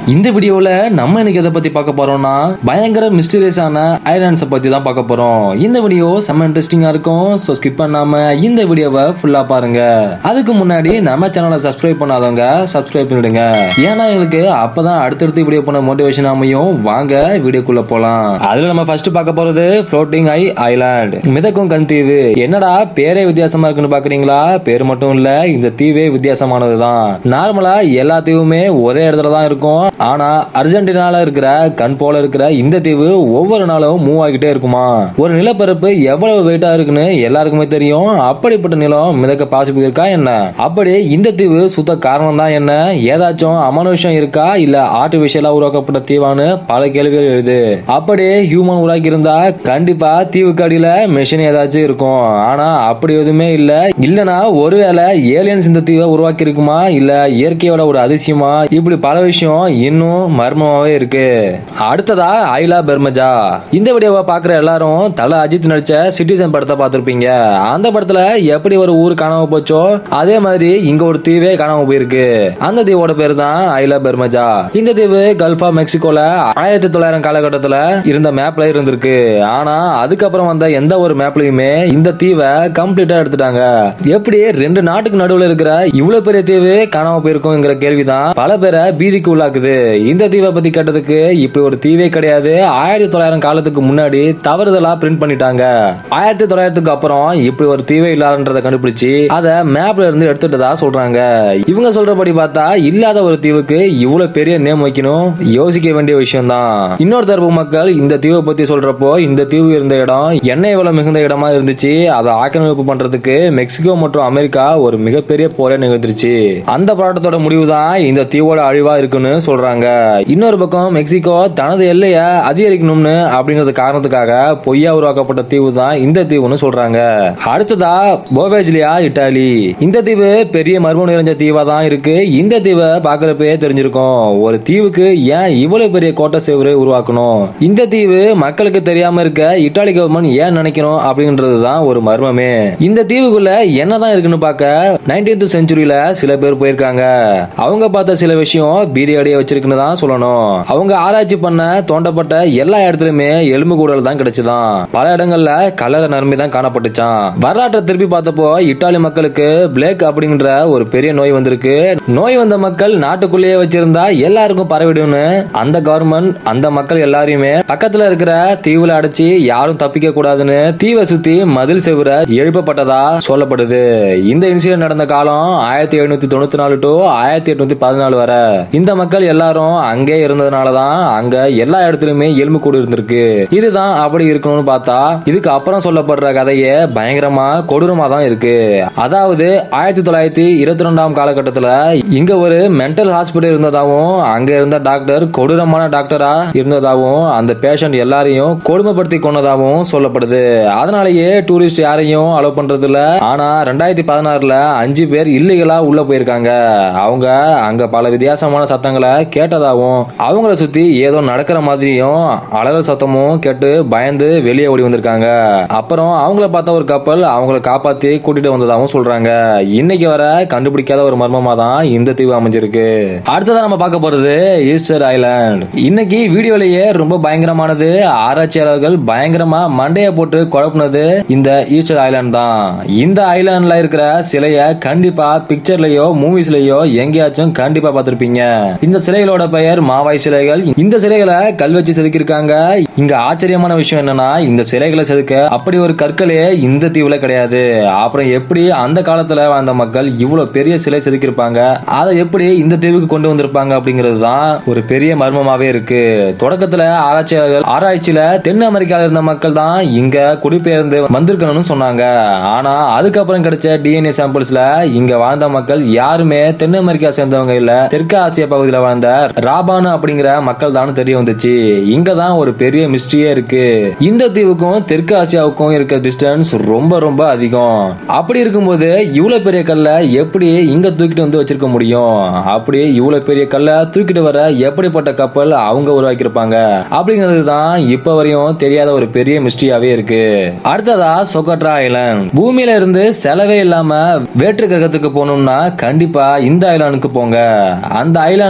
இந்த வீடியோல நம்ம இன்னைக்கு எதை பத்தி பார்க்க போறோம்னா பயங்கர மிஸ்டீரியஸான ஐலாண்ட்ஸை பத்தி தான் பார்க்க போறோம் இந்த வீடியோ செம்ம இன்ட்ரெஸ்டிங்கா இருக்கும் ஸோ ஸ்கிப் பண்ணாம இந்த வீடியோவை ஃபுல்லா பாருங்க அதுக்கு முன்னாடி நம்ம சேனலை சப்ஸ்கிரைப் பண்ணாதவங்க சப்ஸ்கிரைப் பண்ணிடுங்க ஏன்னா எங்களுக்கு அப்பதான் அடுத்தடுத்து வீடியோ பண்ண மோட்டிவேஷன் அமையும் வாங்க வீடியோக்குள்ள போலாம் அதுல நம்ம ஃபர்ஸ்ட் பார்க்க போறது ஃப்ளோட்டிங் ஐ ஐலாண்ட் மிதக்கும் கண் தீவு என்னடா பேரே வித்தியாசமா இருக்குன்னு பாக்குறீங்களா பேர் மட்டும் இல்ல இந்த தீவே வித்தியாசமானது தான் நார்மலா எல்லா தீவுமே ஒரே இடத்துல தான் இருக்கும் ஆனா அர்ஜென்டினால இருக்கிற கண் போல இருக்கிற இந்த தீவு ஒவ்வொரு நாளும் மூவ் ஆகிட்டே இருக்குமா ஒரு நிலப்பரப்பு எவ்வளவு வெயிட்டா இருக்குன்னு எல்லாருக்குமே தெரியும் அப்படிப்பட்ட நிலம் மிதக்க பாசிபிள் இருக்கா என்ன அப்படி இந்த தீவு சுத்த காரணம் தான் என்ன ஏதாச்சும் அமானுஷம் இருக்கா இல்ல ஆர்டிபிஷியலா உருவாக்கப்பட்ட தீவான்னு பல கேள்விகள் எழுது அப்படி ஹியூமன் உருவாக்கி இருந்தா கண்டிப்பா தீவுக்கு அடியில மெஷின் ஏதாச்சும் இருக்கும் ஆனா அப்படி எதுவுமே இல்ல இல்லனா ஒருவேளை ஏலியன்ஸ் இந்த தீவை உருவாக்கி இருக்குமா இல்ல இயற்கையோட ஒரு அதிசயமா இப்படி பல விஷயம் இன்னும் மர்மமாவே இருக்கு அடுத்ததா ஐலா பெர்மஜா இந்த வீடியோவை பாக்குற எல்லாரும் தல அஜித் நடிச்ச சிட்டிசன் படத்தை பார்த்திருப்பீங்க அந்த படத்துல எப்படி ஒரு ஊர் காணாம போச்சோ அதே மாதிரி இங்க ஒரு தீவே காணாம போயிருக்கு அந்த தீவோட பேர் தான் ஐலா பெர்மஜா இந்த தீவு கல்ஃப் ஆஃப் மெக்சிகோல ஆயிரத்தி தொள்ளாயிரம் காலகட்டத்துல இருந்த மேப்ல இருந்திருக்கு ஆனா அதுக்கப்புறம் வந்த எந்த ஒரு மேப்லயுமே இந்த தீவை கம்ப்ளீட்டா எடுத்துட்டாங்க எப்படி ரெண்டு நாட்டுக்கு நடுவுல இருக்கிற இவ்வளவு பெரிய தீவு காணாம போயிருக்குங்கிற கேள்விதான் பல பேரை பீதிக்கு உள்ளாக்குது இந்த தீவை பத்தி கேட்டதுக்கு இப்படி ஒரு தீவே கிடையாது ஆயிரத்தி தொள்ளாயிரம் காலத்துக்கு முன்னாடி தவறுதலா பிரிண்ட் பண்ணிட்டாங்க ஆயிரத்தி தொள்ளாயிரத்துக்கு அப்புறம் இப்படி ஒரு தீவே இல்லாதன்றத கண்டுபிடிச்சு அதை மேப்ல இருந்து எடுத்துட்டதா சொல்றாங்க இவங்க சொல்றபடி பார்த்தா இல்லாத ஒரு தீவுக்கு இவ்வளவு பெரிய நேம் வைக்கணும் யோசிக்க வேண்டிய விஷயம் தான் இன்னொரு தரப்பு மக்கள் இந்த தீவை பத்தி சொல்றப்போ இந்த தீவு இருந்த இடம் எண்ணெய் வளம் மிகுந்த இடமா இருந்துச்சு அதை ஆக்கிரமிப்பு பண்றதுக்கு மெக்சிகோ மற்றும் அமெரிக்கா ஒரு மிகப்பெரிய போரே நிகழ்ந்துருச்சு அந்த போராட்டத்தோட முடிவு தான் இந்த தீவோட அழிவா இருக்குன்னு சொல்றாங்க இன்னொரு பக்கம் மெக்சிகோ தனது எல்லையை அதிகரிக்கணும்னு அப்படிங்கிறது காரணத்துக்காக பொய்யா உருவாக்கப்பட்ட தீவு தான் இந்த தீவுன்னு சொல்றாங்க அடுத்ததா போவேஜ்லியா இட்டாலி இந்த தீவு பெரிய மர்மம் நிறைஞ்ச தீவா தான் இருக்கு இந்த தீவை பாக்குறப்பே தெரிஞ்சிருக்கும் ஒரு தீவுக்கு ஏன் இவ்வளவு பெரிய கோட்டை சேவரு உருவாக்கணும் இந்த தீவு மக்களுக்கு தெரியாம இருக்க இட்டாலி கவர்மெண்ட் ஏன் நினைக்கணும் அப்படின்றது தான் ஒரு மர்மமே இந்த தீவுக்குள்ள என்னதான் இருக்குன்னு பார்க்க நைன்டீன்த் செஞ்சுரியில சில பேர் போயிருக்காங்க அவங்க பார்த்த சில விஷயம் பீதி அடைய வச்சிருக்குன்னு தான் சொல்லணும் அவங்க ஆராய்ச்சி பண்ண தோண்டப்பட்ட எல்லா இடத்துலயுமே எலும்பு கூடல் தான் கிடைச்சுதான் பல இடங்கள்ல கலர நரம்பி தான் காணப்பட்டுச்சான் வரலாற்றை திருப்பி பார்த்தப்போ இத்தாலி மக்களுக்கு பிளேக் அப்படிங்கிற ஒரு பெரிய நோய் வந்திருக்கு நோய் வந்த மக்கள் நாட்டுக்குள்ளேயே வச்சிருந்தா எல்லாருக்கும் பரவிடும்னு அந்த கவர்மெண்ட் அந்த மக்கள் எல்லாரையுமே பக்கத்துல இருக்கிற தீவுல அடைச்சி யாரும் தப்பிக்க கூடாதுன்னு தீவை சுத்தி மதில் செவுர எழுப்பப்பட்டதா சொல்லப்படுது இந்த இன்சிடென்ட் நடந்த காலம் ஆயிரத்தி எழுநூத்தி தொண்ணூத்தி நாலு டு ஆயிரத்தி எட்நூத்தி பதினாலு வரை இந்த மக்கள் எல்லாரும் அங்கே இருந்ததுனாலதான் அங்க எல்லா இடத்துலயுமே எலும்பு கூடு இருந்திருக்கு இதுதான் அப்படி இருக்கணும்னு பார்த்தா இதுக்கு அப்புறம் சொல்லப்படுற கதையே பயங்கரமா கொடூரமா தான் இருக்கு அதாவது ஆயிரத்தி தொள்ளாயிரத்தி இருபத்தி ரெண்டாம் காலகட்டத்துல இங்க ஒரு மென்டல் ஹாஸ்பிட்டல் இருந்ததாகவும் அங்க இருந்த டாக்டர் கொடூரமான டாக்டரா இருந்ததாகவும் அந்த பேஷண்ட் எல்லாரையும் கொடுமைப்படுத்தி கொண்டதாகவும் சொல்லப்படுது அதனாலேயே டூரிஸ்ட் யாரையும் அலோவ் பண்றது இல்ல ஆனா ரெண்டாயிரத்தி பதினாறுல அஞ்சு பேர் இல்லீகலா உள்ள போயிருக்காங்க அவங்க அங்க பல வித்தியாசமான சத்தங்களை கேட்டதாகவும் அவங்கள சுத்தி ஏதோ நடக்கிற மாதிரியும் அலறல் சத்தமும் கேட்டு பயந்து வெளியே ஓடி வந்திருக்காங்க அப்புறம் அவங்கள பார்த்த ஒரு கப்பல் அவங்கள காப்பாத்தி கூட்டிட்டு வந்ததாகவும் சொல்றாங்க இன்னைக்கு வர கண்டுபிடிக்காத ஒரு மர்மமா தான் இந்த தீவு அமைஞ்சிருக்கு அடுத்ததா நம்ம பார்க்க போறது ஈஸ்டர் ஐலாண்ட் இன்னைக்கு வீடியோலயே ரொம்ப பயங்கரமானது ஆராய்ச்சியாளர்கள் பயங்கரமா மண்டைய போட்டு குழப்பினது இந்த ஈஸ்டர் ஐலாண்ட் தான் இந்த ஐலாண்ட்ல இருக்கிற சிலைய கண்டிப்பா பிக்சர்லயோ மூவிஸ்லயோ எங்கேயாச்சும் கண்டிப்பா பார்த்திருப்பீங்க இந்த சிலைகளோட பெயர் மாவாய் சிலைகள் இந்த சிலைகளை கல் வச்சு செதுக்கியிருக்காங்க இங்க ஆச்சரியமான விஷயம் என்னன்னா இந்த சிலைகளை செதுக்க அப்படி ஒரு கற்களே இந்த தீவுல கிடையாது அப்புறம் எப்படி அந்த காலத்துல வாழ்ந்த மக்கள் இவ்வளவு பெரிய சிலை செதுக்கியிருப்பாங்க அதை எப்படி இந்த தீவுக்கு கொண்டு வந்திருப்பாங்க அப்படிங்கிறது தான் ஒரு பெரிய மர்மமாவே இருக்கு தொடக்கத்துல ஆராய்ச்சியாளர்கள் ஆராய்ச்சியில தென் அமெரிக்கால இருந்த மக்கள் தான் இங்க குடிபெயர்ந்து வந்திருக்கணும்னு சொன்னாங்க ஆனா அதுக்கப்புறம் கிடைச்ச டிஎன்ஏ சாம்பிள்ஸ்ல இங்க வாழ்ந்த மக்கள் யாருமே தென் அமெரிக்கா சேர்ந்தவங்க இல்ல தெற்கு ஆசிய பகுதியில வாழ்ந்த ராபானு அப்படிங்கிற மக்கள் தான் தெரிய வந்துச்சு இங்க தான் ஒரு பெரிய மிஸ்ட்ரியே இருக்கு இந்த தீவுக்கும் தெற்கு ஆசியாவுக்கும் இருக்க டிஸ்டன்ஸ் ரொம்ப ரொம்ப அதிகம் அப்படி இருக்கும்போது இவ்வளவு பெரிய கல்லை எப்படி இங்க தூக்கிட்டு வந்து வச்சிருக்க முடியும் அப்படி இவ்வளவு பெரிய கல்லை தூக்கிட்டு வர எப்படிப்பட்ட கப்பல் அவங்க உருவாக்கியிருப்பாங்க அப்படிங்கிறது தான் இப்ப வரையும் தெரியாத ஒரு பெரிய மிஸ்ட்ரியாவே இருக்கு அடுத்ததா சொகட்ரா ஐலாண்ட் பூமியில இருந்து செலவே இல்லாம வேற்று கிரகத்துக்கு போகணும்னா கண்டிப்பா இந்த ஐலாண்டுக்கு போங்க அந்த ஐலாண்டுக்கு போனா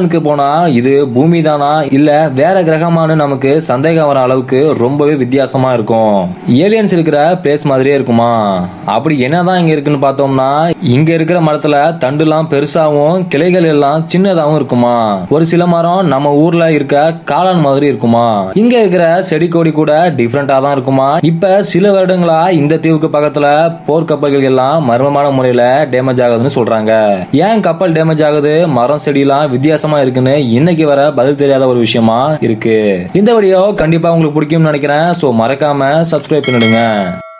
பார்த்தோம்னா இது பூமி தானா இல்ல வேற கிரகமானு நமக்கு சந்தேகம் வர அளவுக்கு ரொம்பவே வித்தியாசமா இருக்கும் ஏலியன்ஸ் இருக்கிற பிளேஸ் மாதிரியே இருக்குமா அப்படி என்னதான் இங்க இருக்குன்னு பார்த்தோம்னா இங்க இருக்கிற மரத்துல தண்டுலாம் பெருசாவும் கிளைகள் எல்லாம் சின்னதாவும் இருக்குமா ஒரு சில மரம் நம்ம ஊர்ல இருக்க காளான் மாதிரி இருக்குமா இங்க இருக்கிற செடி கொடி கூட டிஃப்ரெண்டா தான் இருக்குமா இப்ப சில வருடங்களா இந்த தீவுக்கு பக்கத்துல போர்க்கப்பல்கள் எல்லாம் மர்மமான முறையில டேமேஜ் ஆகுதுன்னு சொல்றாங்க ஏன் கப்பல் டேமேஜ் ஆகுது மரம் செடியெல்லாம் வித்தியாசமா இருக்குன்னு இன்னைக்கு வர பதில் தெரியாத ஒரு விஷயமா இருக்கு இந்த வீடியோ கண்டிப்பா உங்களுக்கு பிடிக்கும்னு நினைக்கிறேன் ஸோ மறக்காம சப்ஸ்கிரைப் பண்ணிடுங்க